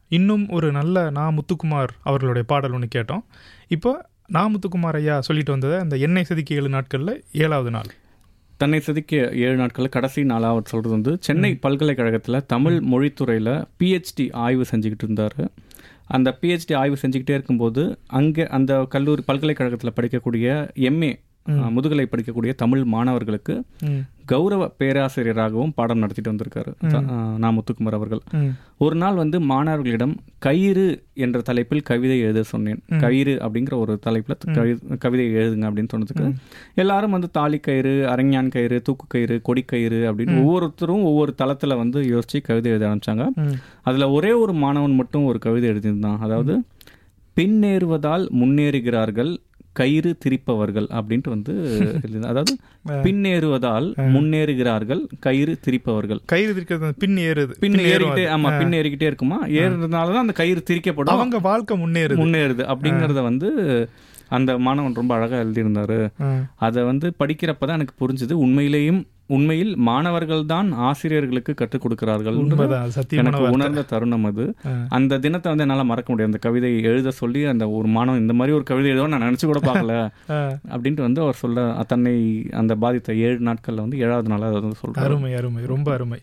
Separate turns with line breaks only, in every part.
இன்னும் ஒரு நல்ல நா முத்துக்குமார் அவர்களுடைய பாடல் ஒன்று கேட்டோம் இப்போ நா முத்துக்குமார் ஐயா சொல்லிட்டு வந்தது அந்த எண்ணெய் செதுக்கி ஏழு நாட்களில் ஏழாவது நாள்
தன்னை செதுக்கிய ஏழு நாட்கள் கடைசி நாளாக அவர் சொல்கிறது வந்து சென்னை பல்கலைக்கழகத்தில் தமிழ் மொழித்துறையில் பிஹெச்டி ஆய்வு செஞ்சுக்கிட்டு இருந்தார் அந்த பிஹெச்டி ஆய்வு செஞ்சுக்கிட்டே இருக்கும்போது அங்கே அந்த கல்லூரி பல்கலைக்கழகத்தில் படிக்கக்கூடிய எம்ஏ முதுகலை படிக்கக்கூடிய தமிழ் மாணவர்களுக்கு
ம்
கௌரவ பேராசிரியராகவும் பாடம் நடத்திட்டு வந்திருக்காரு த- ஆ, நா முத்துக்குமார் அவர்கள்
ம்
ஒரு நாள் வந்து மாணவர்களிடம் கயிறு என்ற தலைப்பில் கவிதை எழுத சொன்னேன் கயிறு அப்படிங்கிற ஒரு தலைப்பில் கவி- கவிதை எழுதுங்க அப்படின்னு சொன்னதுக்கு எல்லாரும் வந்து தாலி கயிறு அரஞ்ஞான் கயிறு தூக்கு கயிறு கொடிக்கயிறு அப்படின்னு ஒவ்வொருத்தரும் ஒவ்வொரு தளத்தில் வந்து யோசிச்சு கவிதை எழுத ஆரம்பிச்சாங்க
ம்
அதில் ஒரே ஒரு மாணவன் மட்டும் ஒரு கவிதை எழுதியிருந்தான் அதாவது பின்னேறுவதால் முன்னேறுகிறார்கள் கயிறு திரிப்பவர்கள் அப்படின்ட்டு வந்து எழுதியிருந்தான். அதாவது பின்னேறுவதால் முன்னேறுகிறார்கள் கயிறு திரிப்பவர்கள்
கயிறு இருக்கிறது பின் ஏறுது
பின்
ஏறும்
ஏறிக்கிட்டே
அது.
ஆமா பின் ஏறிக்கிட்டே இருக்குமா ஏறுறதுனால தான் அந்த கயிறு திரிக்கப்படும்
அவங்க வாழ்க்கை முன்னேறுது
முன்னேறுது அப்படிங்கறத வந்து அந்த மாணவன் ரொம்ப அழகா எழுதியிருந்தாரு
ஆ.
அதை வந்து படிக்கிறப்ப தான் எனக்கு புரிஞ்சுது உண்மையிலேயும் உண்மையில் மாணவர்கள் தான் ஆசிரியர்களுக்கு கற்றுக் கொடுக்கிறார்கள்
உண்மைதான் சத்தியமான
எனக்கு
வார்த்தை.
உணர்ந்த தருணம் அது
ஆ.
அந்த தினத்தை வந்து என்னால மறக்க முடியாது அந்த கவிதை எழுத சொல்லி அந்த ஒரு மாணவன் இந்த மாதிரி ஒரு கவிதை எழுதுவோம் நான் நினைச்சு கூட பார்க்கல
ஆ.
அப்படின்ட்டு வந்து அவர் சொல்ல தன்னை அந்த பாதித்த ஏழு நாட்கள்ல வந்து ஏழாவது நாள் அதை வந்து சொல்றாரு
அருமை அருமை ரொம்ப அருமை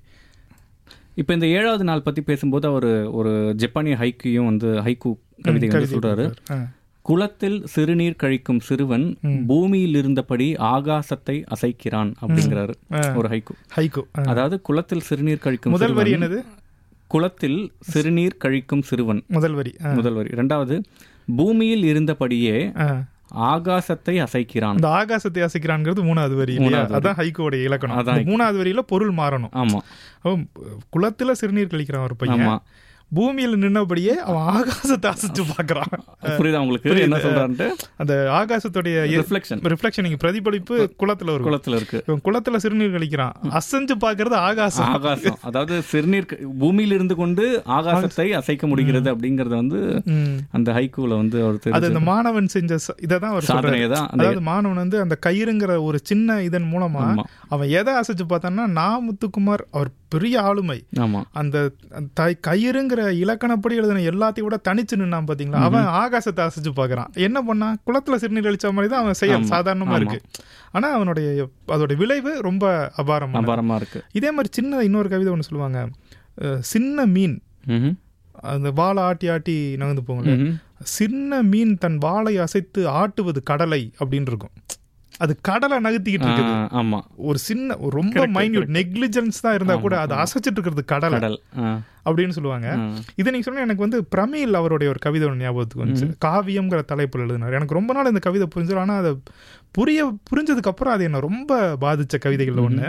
இப்போ இந்த ஏழாவது நாள் பத்தி பேசும்போது அவர் ஒரு ஜப்பானிய ஹைக்கையும் வந்து ஹைக்கு கவிதை வந்து
கவிதை
சொல்றாரு
ஆ.
குளத்தில் சிறுநீர் கழிக்கும் சிறுவன் பூமியில் இருந்தபடி ஆகாசத்தை அசைக்கிறான் அப்படிங்கிறாரு ஒரு ஹைக்கு
ஹைகோ ஆ.
அதாவது குளத்தில் சிறுநீர் கழிக்கும்
முதல் வரி
சிறுவன்
என்னது
குளத்தில் சிறுநீர் கழிக்கும் சிறுவன்
முதல் வரி ஆ.
முதல் வரி இரண்டாவது பூமியில் இருந்தபடியே
ஆ.
ஆகாசத்தை அசைக்கிறான்
அந்த ஆகாசத்தை அசைக்கிறான்ங்கிறது மூணாவது வரி இல்லையா
மூணாவது வரி.
அதான் ஹைகோட இலக்கணம்
அதான்
அந்த மூணாவது வரியில பொருள் மாறணும்
ஆமா
அவன் குளத்துல சிறுநீர் கழிக்கிறான் ஒரு பையன்
ஆமா
பூமியில நின்னபடியே அவன் ஆகாசத்தை அசைச்சு பாக்குறான்
புரியுதா உங்களுக்கு என்ன சொல்றான்ட்டு
அந்த ஆகாசத்துடைய
ரிஃப்ளெக்ஷன்
ரிஃப்ளெக்ஷன் பிரதிபலிப்பு குளத்துல வரும்
குளத்துல இருக்கு
இவன் குளத்துல சிறுநீர் கழிக்கிறான் அசைஞ்சு பாக்குறது ஆகாசம்
ஆகாசம் அதாவது சிறுநீர் க- பூமியில் இருந்து கொண்டு ஆகாசத்தை அசைக்க முடிகிறது அப்படிங்கறது வந்து
ம்.
அந்த ஹைக்கூல வந்து அவர்
அது
தெரிஞ்ச
அந்த மாணவன் செஞ்ச ச- இததான் அவர் சொல்றாரு
சாதனையை தான் அந்த
அதாவது மாணவன் வந்து அந்த கயிறுங்கிற ஒரு சின்ன இதன் மூலமா
ஆமா
அவன் எதை அசைச்சு பார்த்தான்னா நா முத்துக்குமார் அவர் பெரிய ஆளுமை
ஆமா
அந்த அந்த தை- கயிறுங்கிற இலக்கணப்படி எழுதின எல்லாத்தையும் விட தனிச்சு நின்னான் பாத்தீங்களா அவன் ஆகாசத்தை அசைச்சு பாக்குறான் என்ன பண்ணான் குளத்துல சிறுநீர் அழிச்ச மாதிரி தான் அவன் செயல்
ஆமா.
சாதாரணமா
ஆமா.
இருக்கு ஆனா அவனுடைய அதோட விளைவு ரொம்ப அபாரமா
அபாரமா இருக்கு
இதே மாதிரி சின்ன இன்னொரு கவிதை ஒன்று சொல்லுவாங்க அஹ், சின்ன மீன்
ம்ஹும்.
அந்த வாழை ஆட்டி ஆட்டி நகர்ந்து போகல
ம்ஹும்.
சின்ன மீன் தன் வாளை அசைத்து ஆட்டுவது கடலை அப்படின்னு இருக்கும் அது கடலை நகர்த்திக்கிட்டு இருக்குது
ஆ, ஆமா
ஒரு சின்ன ஒரு ரொம்ப மைன்யூட் நெக்லிஜென்ஸ் தான் இருந்தா கூட அதை அசைச்சிட்டு இருக்கிறது கடலை
கடல் ஆ,
அப்படின்னு சொல்லுவாங்க
ஆ.
இதை நீங்க சொன்னா எனக்கு வந்து பிரமீல் அவருடைய ஒரு கவிதை ஒன்று ஞாபகத்துக்கு வந்துச்சு காவியம்ங்கிற தலைப்பில் எழுதினார் எனக்கு ரொம்ப நாள் இந்த கவிதை புரிஞ்சது ஆனா அதை புரிய புரிஞ்சதுக்கு அப்புறம் அது என்ன ரொம்ப பாதிச்ச கவிதைகள்ல ஒண்ணு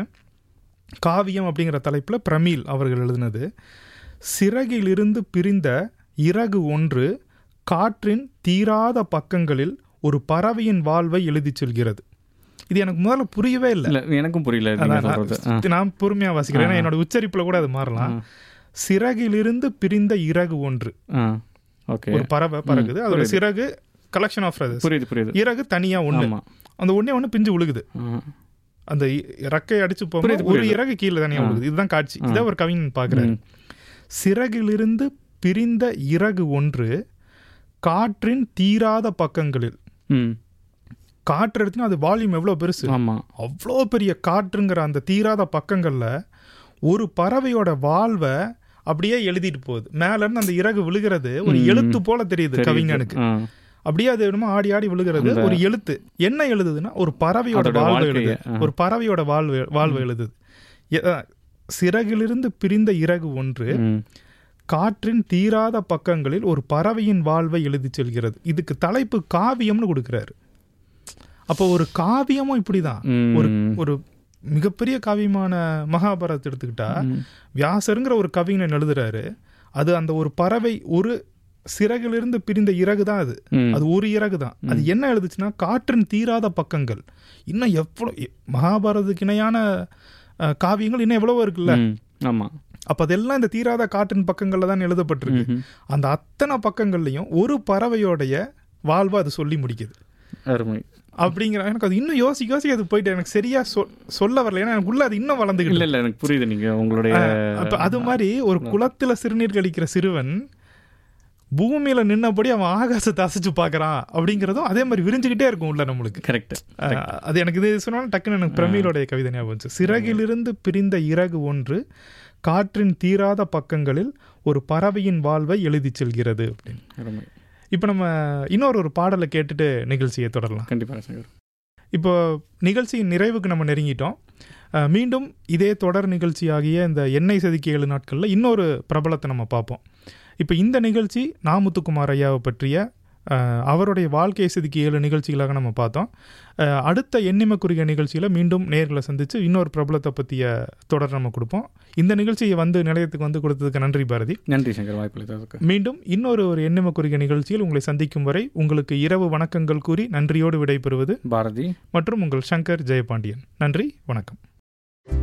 காவியம் அப்படிங்கிற தலைப்புல பிரமீல் அவர்கள் எழுதினது சிறகிலிருந்து பிரிந்த இறகு ஒன்று காற்றின் தீராத பக்கங்களில் ஒரு பறவையின் வாழ்வை எழுதிச் செல்கிறது இது எனக்கு முதல்ல புரியவே இல்லை
இல்ல எனக்கும் புரியல நீங்க
அதான்
சொல்றது ஆ,
நான் நான் பொறுமையா வாசிக்கிறேன் ஏன்னா என்னோட உச்சரிப்புல கூட அது மாறலாம் சிறகிலிருந்து பிரிந்த இறகு ஒன்று
ஆ, ஓகே
ஒரு பறவை பறக்குது அதோட சிறகு கலெக்ஷன் ஆஃப் ஃபெதர்ஸ்
புரியுது புரியுது
இறகு தனியா ஒண்ணு
ஆமா
அந்த ஒண்ணே ஒண்ணு பிஞ்சு விழுகுது
ஆ,
அந்த இ- ரெக்கை அடிச்சு போகும்போது
புரியுது,
ஒரு
புரியுது.
இறகு கீழே தனியா விழுகுது இதுதான் காட்சி இதை ஒரு கவிஞன் பாக்குறாரு
ம்.
சிறகிலிருந்து பிரிந்த இறகு ஒன்று காற்றின் தீராத பக்கங்களில்
ம்.
காற்று எடுத்துனா அது வால்யூம் எவ்வளவு பெருசு
ஆமா
அவ்வளோ பெரிய காற்றுங்கிற அந்த தீராத பக்கங்கள்ல ஒரு பறவையோட வாழ்வை அப்படியே எழுதிட்டு போகுது மேல இருந்து அந்த இறகு விழுகிறது ஒரு எழுத்து போல தெரியுது கவிஞனுக்கு
ஆ,
அப்படியே அது என்னமோ ஆடி ஆடி விழுகிறது ஒரு எழுத்து என்ன எழுதுதுன்னா ஒரு பறவையோட
அதோட
வாழ்வு
வாழ்க்கைய,
எழுது ஒரு பறவையோட வாழ்வு வாழ்வு எழுதுது எ- அஹ், சிறகிலிருந்து பிரிந்த இறகு ஒன்று
ம்.
காற்றின் தீராத பக்கங்களில் ஒரு பறவையின் வாழ்வை எழுதிச் செல்கிறது இதுக்கு தலைப்பு காவியம்னு கொடுக்கிறாரு அப்போ ஒரு காவியமும் இப்படிதான்
ம்.
ஒரு ஒரு மிகப்பெரிய காவியமான மகாபாரதத்தை எடுத்துக்கிட்டா வியாசருங்கிற ஒரு கவிஞன் எழுதுறாரு அது அந்த ஒரு பறவை ஒரு சிறகிலிருந்து பிரிந்த இறகு தான் அது
ம்.
அது ஒரு இறகு தான் அது என்ன எழுதுச்சுன்னா காற்றின் தீராத பக்கங்கள் இன்னும் எவ்வளோ மகாபாரதத்துக்கு இணையான அஹ், காவியங்கள் இன்னும் எவ்வளவோ இருக்குல்ல
ம். ஆமா
அப்ப அதெல்லாம் இந்த தீராத காற்றின் பக்கங்கள்ல தான் எழுதப்பட்டிருக்கு
ம்ஹும்.
அந்த அத்தனை பக்கங்கள்லயும் ஒரு பறவையோடைய வாழ்வை அது சொல்லி முடிக்குது
அருமை
அப்படிங்கிற எனக்கு அது இன்னும் யோசிக்க யோசிக்க அது போயிட்டு எனக்கு சரியா சொ- சொல்ல வரல ஏன்னா எனக்கு உள்ள அது இன்னும் வளர்ந்துகிட்டு
இல்ல இல்ல எனக்கு புரியுது நீங்க உங்களுடைய
அப்ப அது மாதிரி ஒரு குளத்துல சிறுநீர் கழிக்கிற சிறுவன் பூமியில நின்னபடி அவன் ஆகாசத்தை அசைச்சு பார்க்கறான் அப்படிங்கிறதும் அதே மாதிரி விரிஞ்சுக்கிட்டே இருக்கும் உள்ள நம்மளுக்கு
கரெக்ட்
அஹ், அது எனக்கு இது சொன்னாலும் டக்குன்னு எனக்கு பிரமிழோடைய கவிதை ஞாபகம் வந்துச்சு சிறகிலிருந்து பிரிந்த இறகு ஒன்று காற்றின் தீராத பக்கங்களில் ஒரு பறவையின் வாழ்வை எழுதிச் செல்கிறது அப்படின்னு
அருமை
இப்போ நம்ம இன்னொரு ஒரு பாடலை கேட்டுட்டு நிகழ்ச்சியை தொடரலாம்
கண்டிப்பாக சங்கர்
இப்போ நிகழ்ச்சியின் நிறைவுக்கு நம்ம நெருங்கிட்டோம் அஹ், மீண்டும் இதே தொடர் நிகழ்ச்சியாகிய இந்த எண்ணெய் செதுக்கி ஏழு நாட்களில் இன்னொரு பிரபலத்தை நம்ம பார்ப்போம் இப்போ இந்த நிகழ்ச்சி நாமுத்துக்குமார் ஐயாவை பற்றிய அஹ், அவருடைய வாழ்க்கையை செதுக்கி ஏழு நிகழ்ச்சிகளாக நம்ம பார்த்தோம் அஹ், அடுத்த எண்ணிம குறுகிய நிகழ்ச்சியில் மீண்டும் நேர்களை சந்தித்து இன்னொரு பிரபலத்தை பற்றிய தொடர் நம்ம கொடுப்போம் இந்த நிகழ்ச்சியை வந்து நிலையத்துக்கு வந்து கொடுத்ததுக்கு நன்றி பாரதி
நன்றி சங்கர் வாய்ப்பு
மீண்டும் இன்னொரு ஒரு எண்ணிம குறுகிய நிகழ்ச்சியில் உங்களை சந்திக்கும் வரை உங்களுக்கு இரவு வணக்கங்கள் கூறி நன்றியோடு விடைபெறுவது
பாரதி
மற்றும் உங்கள் சங்கர் ஜெயபாண்டியன் நன்றி வணக்கம்